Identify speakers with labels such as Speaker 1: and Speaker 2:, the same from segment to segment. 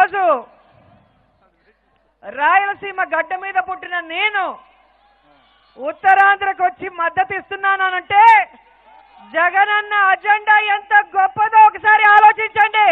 Speaker 1: ఈరోజు రాయలసీమ గడ్డ మీద పుట్టిన నేను ఉత్తరాంధ్రకు వచ్చి మద్దతు ఇస్తున్నానంటే జగనన్న అజెండా ఎంత గొప్పదో ఒకసారి ఆలోచించండి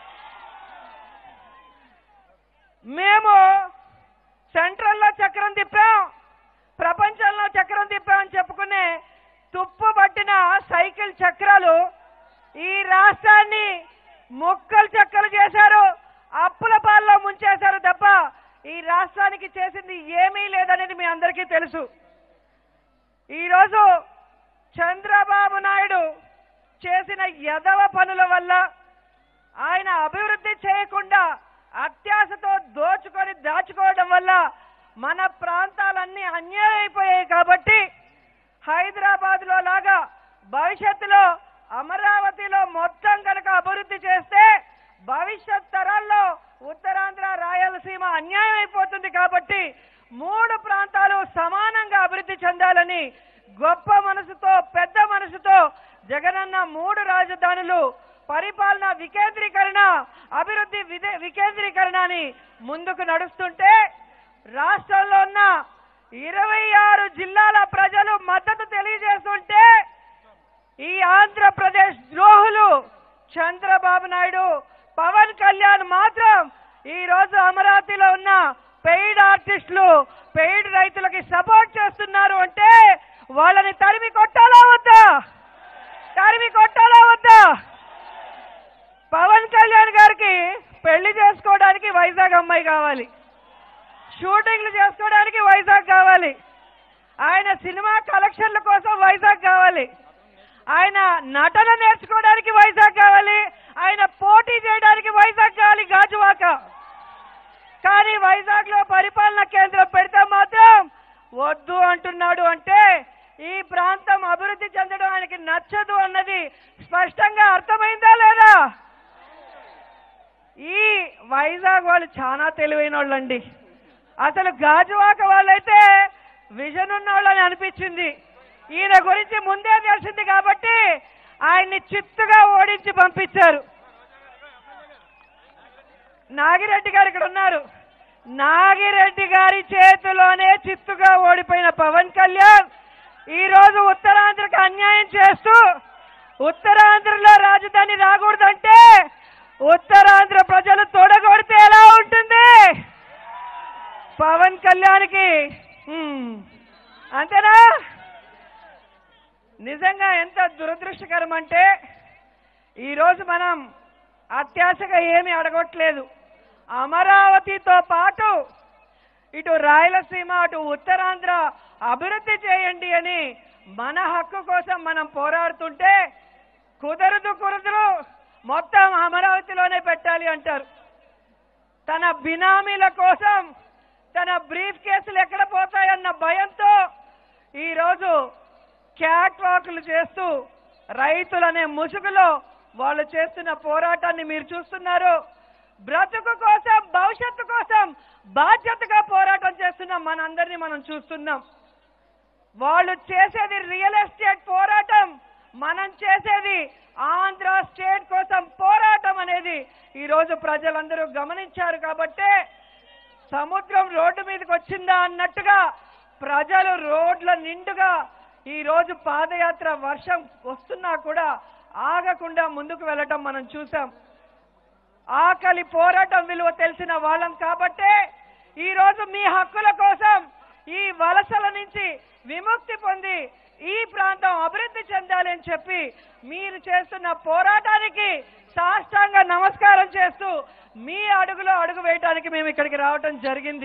Speaker 1: మేము సెంట్రల్లో చక్రం తిప్పాం ప్రపంచంలో చక్రం తిప్పామని చెప్పుకునే తుప్పు పట్టిన సైకిల్ చక్రాలు ఈ రాష్ట్రాన్ని ముక్కలు చెక్కలు చేశారు అప్పుల పాల్లో ముంచేశారు తప్ప ఈ రాష్ట్రానికి చేసింది ఏమీ లేదనేది మీ అందరికీ తెలుసు ఈరోజు చంద్రబాబు నాయుడు చేసిన యదవ పనుల వల్ల ఆయన అభివృద్ధి చేయకుండా అత్యాశతో దోచుకొని దాచుకోవడం వల్ల మన ప్రాంతాలన్నీ అన్యాయం అయిపోయాయి కాబట్టి హైదరాబాద్ లో లాగా భవిష్యత్తులో అమరావతిలో మొత్తం కనుక అభివృద్ధి చేస్తే భవిష్యత్ తరాల్లో ఉత్తరాంధ్ర రాయలసీమ అన్యాయం అయిపోతుంది కాబట్టి మూడు ప్రాంతాలు సమానంగా అభివృద్ధి చెందాలని గొప్ప మనసుతో పెద్ద మనసుతో జగనన్న మూడు రాజధానులు పరిపాలన వికేంద్రీకరణ అభివృద్ధి విదే- వికేంద్రీకరణ అని ముందుకు నడుస్తుంటే రాష్ట్రంలో ఉన్న ఇరవై ఆరు జిల్లాల ప్రజలు మద్దతు తెలియజేస్తుంటే ఈ ఆంధ్రప్రదేశ్ ద్రోహులు చంద్రబాబు నాయుడు పవన్ కళ్యాణ్ మాత్రం ఈ రోజు అమరావతిలో ఉన్న పెయిడ్ ఆర్టిస్టులు పెయిడ్ రైతులకి సపోర్ట్ చేస్తున్నారు అంటే వాళ్ళని తరిమి కొట్టాలా వద్దా తరిమి కొట్టాలా వద్దా పవన్ కళ్యాణ్ గారికి పెళ్లి చేసుకోవడానికి వైజాగ్ అమ్మాయి కావాలి షూటింగ్లు చేసుకోవడానికి వైజాగ్ కావాలి ఆయన సినిమా కలెక్షన్ల కోసం వైజాగ్ కావాలి ఆయన నటన నేర్చుకోవడానికి వైజాగ్ కావాలి ఆయన పోటీ చేయడానికి వైజాగ్ కావాలి గాజువాక కానీ వైజాగ్ లో పరిపాలన కేంద్రం పెడితే మాత్రం వద్దు అంటున్నాడు అంటే ఈ ప్రాంతం అభివృద్ధి చెందడం ఆయనకి నచ్చదు అన్నది స్పష్టంగా అర్థమైందా లేదా ఈ వైజాగ్ వాళ్ళు చాలా తెలివైన వాళ్ళండి అసలు గాజువాక వాళ్ళైతే విజన్ ఉన్న వాళ్ళని అనిపించింది ఈయన గురించి ముందే తెలిసింది కాబట్టి ఆయన్ని చిత్తుగా ఓడించి పంపించారు నాగిరెడ్డి గారు ఇక్కడ ఉన్నారు నాగిరెడ్డి గారి చేతిలోనే చిత్తుగా ఓడిపోయిన పవన్ కళ్యాణ్ ఈ రోజు ఉత్తరాంధ్రకి అన్యాయం చేస్తూ ఉత్తరాంధ్రలో రాజధాని రాకూడదంటే ఉత్తరాంధ్ర ప్రజలు తొడగొడితే ఎలా ఉంటుంది పవన్ కళ్యాణ్కి హ్మ్, అంతేనా నిజంగా ఎంత దురదృష్టకరం అంటే ఈరోజు మనం అత్యాశగా ఏమీ అడగట్లేదు అమరావతితో పాటు ఇటు రాయలసీమ అటు ఉత్తరాంధ్ర అభివృద్ధి చేయండి అని మన హక్కు కోసం మనం పోరాడుతుంటే కుదరదు కుదరదు మొత్తం అమరావతిలోనే పెట్టాలి అంటారు తన బినామీల కోసం తన బ్రీఫ్ కేసులు ఎక్కడ పోతాయన్న భయంతో ఈరోజు క్యాట్ వాకులు చేస్తూ రైతులనే ముసుగులో వాళ్ళు చేస్తున్న పోరాటాన్ని మీరు చూస్తున్నారు బ్రతుకు కోసం భవిష్యత్తు కోసం బాధ్యతగా పోరాటం చేస్తున్న మనందరినీ మనం చూస్తున్నాం వాళ్ళు చేసేది రియల్ ఎస్టేట్ పోరాటం మనం చేసేది ఆంధ్ర స్టేట్ కోసం పోరాటం అనేది ఈ రోజు ప్రజలందరూ గమనించారు కాబట్టే సముద్రం రోడ్డు మీదకి వచ్చిందా అన్నట్టుగా ప్రజలు రోడ్ల నిండుగా ఈ రోజు పాదయాత్ర వర్షం వస్తున్నా కూడా ఆగకుండా ముందుకు వెళ్ళటం మనం చూసాం ఆకలి పోరాటం విలువ తెలిసిన వాళ్ళం కాబట్టే ఈ రోజు మీ హక్కుల కోసం ఈ వలసల నుంచి విముక్తి పొంది ఈ ప్రాంతం అభివృద్ధి చెందాలి అని చెప్పి మీరు చేస్తున్న పోరాటానికి సాష్టాంగ నమస్కారం చేస్తూ మీ అడుగులో అడుగు వేయడానికి మేము ఇక్కడికి రావటం జరిగింది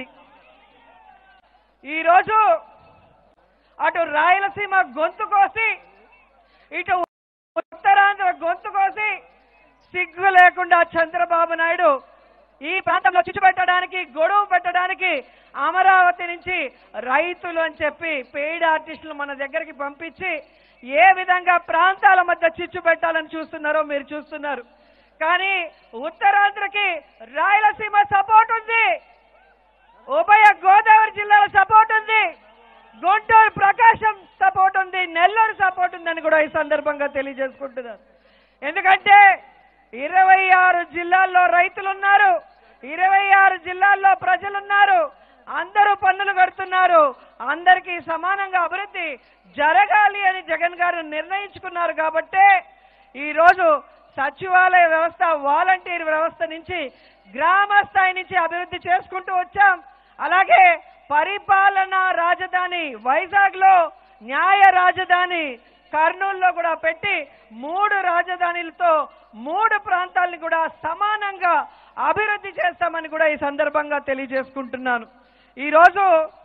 Speaker 1: ఈరోజు అటు రాయలసీమ గొంతు కోసి ఇటు ఉత్తరాంధ్ర గొంతు కోసి సిగ్గు లేకుండా చంద్రబాబు నాయుడు ఈ ప్రాంతంలో చిచ్చు పెట్టడానికి గొడవ పెట్టడానికి అమరావతి నుంచి రైతులు అని చెప్పి పెయిడ్ ఆర్టిస్టులు మన దగ్గరికి పంపించి ఏ విధంగా ప్రాంతాల మధ్య చిచ్చు పెట్టాలని చూస్తున్నారో మీరు చూస్తున్నారు కానీ ఉత్తరాంధ్రకి రాయలసీమ సపోర్ట్ ఉంది ఉభయ గోదావరి జిల్లాల సపోర్ట్ ఉంది గుంటూరు ప్రకాశం సపోర్ట్ ఉంది నెల్లూరు సపోర్ట్ ఉందని కూడా ఈ సందర్భంగా తెలియజేసుకుంటున్నారు ఎందుకంటే ఇరవై ఆరు జిల్లాల్లో రైతులు ఉన్నారు ఇరవై ఆరు జిల్లాల్లో ప్రజలున్నారు అందరూ పన్నులు కడుతున్నారు అందరికీ సమానంగా అభివృద్ధి జరగాలి అని జగన్ గారు నిర్ణయించుకున్నారు కాబట్టే ఈ రోజు సచివాలయ వ్యవస్థ వాలంటీర్ వ్యవస్థ నుంచి గ్రామ స్థాయి నుంచి అభివృద్ధి చేసుకుంటూ వచ్చాం అలాగే పరిపాలనా రాజధాని వైజాగ్ లో న్యాయ రాజధాని కర్నూలులో కూడా పెట్టి మూడు రాజధానులతో మూడు ప్రాంతాలను కూడా సమానంగా అభివృద్ధి చేస్తామని కూడా ఈ సందర్భంగా తెలియజేసుకుంటున్నాను ఈరోజు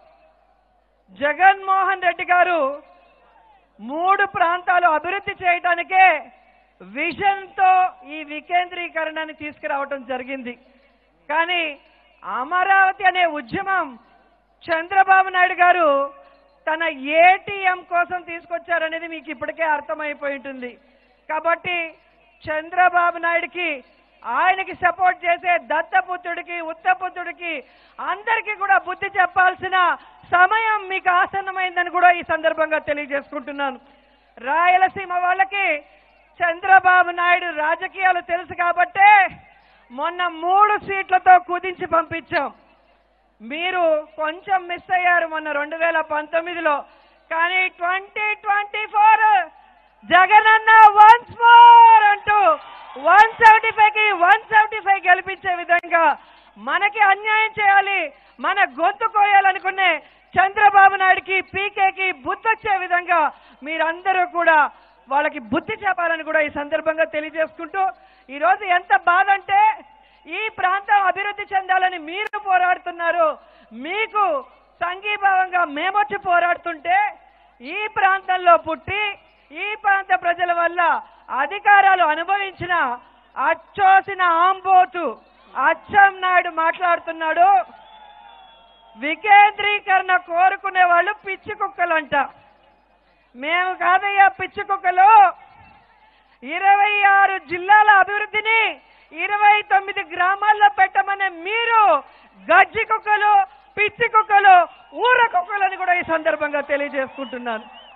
Speaker 1: జగన్మోహన్ రెడ్డి గారు మూడు ప్రాంతాలు అభివృద్ధి చేయడానికే విజన్తో ఈ వికేంద్రీకరణని తీసుకురావటం జరిగింది కానీ అమరావతి అనే ఉద్యమం చంద్రబాబు నాయుడు గారు తన ఏటీఎం కోసం తీసుకొచ్చారనేది మీకు ఇప్పటికే అర్థమైపోయి ఉంటుంది కాబట్టి చంద్రబాబు నాయుడికి ఆయనకి సపోర్ట్ చేసే దత్తపుత్రుడికి ఉత్తపుత్రుడికి అందరికీ కూడా బుద్ధి చెప్పాల్సిన సమయం మీకు ఆసన్నమైందని కూడా ఈ సందర్భంగా తెలియజేసుకుంటున్నాను రాయలసీమ వాళ్ళకి చంద్రబాబు నాయుడు రాజకీయాలు తెలుసు కాబట్టే మొన్న మూడు సీట్లతో కుదించి పంపించాం మీరు కొంచెం మిస్ అయ్యారు మొన్న రెండు వేల పంతొమ్మిదిలో కానీ ట్వంటీ ట్వంటీ ఫోర్ జగనన్న వన్స్ మోర్ అంటూ వన్ సెవెంటీ ఫైవ్ కి వన్ సెవెంటీ ఫైవ్ గెలిపించే విధంగా మనకి అన్యాయం చేయాలి మన గొంతు కోయాలనుకునే చంద్రబాబు నాయుడికి పీకేకి బుద్ధి వచ్చే విధంగా మీరందరూ కూడా వాళ్ళకి బుద్ధి చెప్పాలని కూడా ఈ సందర్భంగా తెలియజేసుకుంటూ ఈ రోజు ఎంత బాధ అంటే ఈ ప్రాంతం అభివృద్ధి చెందాలని మీరు పోరాడుతున్నారు మీకు సంఘీభావంగా మేమొచ్చి పోరాడుతుంటే ఈ ప్రాంతంలో పుట్టి ఈ ప్రాంత ప్రజల వల్ల అధికారాలు అనుభవించిన అచ్చోసిన ఆంబోతు అచ్చం నాయుడు మాట్లాడుతున్నాడు వికేంద్రీకరణ కోరుకునే వాళ్ళు పిచ్చి కుక్కలంట మేము కాదయ్యా పిచ్చి కుక్కలు ఇరవై ఆరు జిల్లాల అభివృద్ధిని ఇరవై తొమ్మిది గ్రామాల్లో పెట్టమనే మీరు గజ్జి కుక్కలు పిచ్చి కుక్కలు ఊర కుక్కలని కూడా ఈ సందర్భంగా తెలియజేసుకుంటున్నాను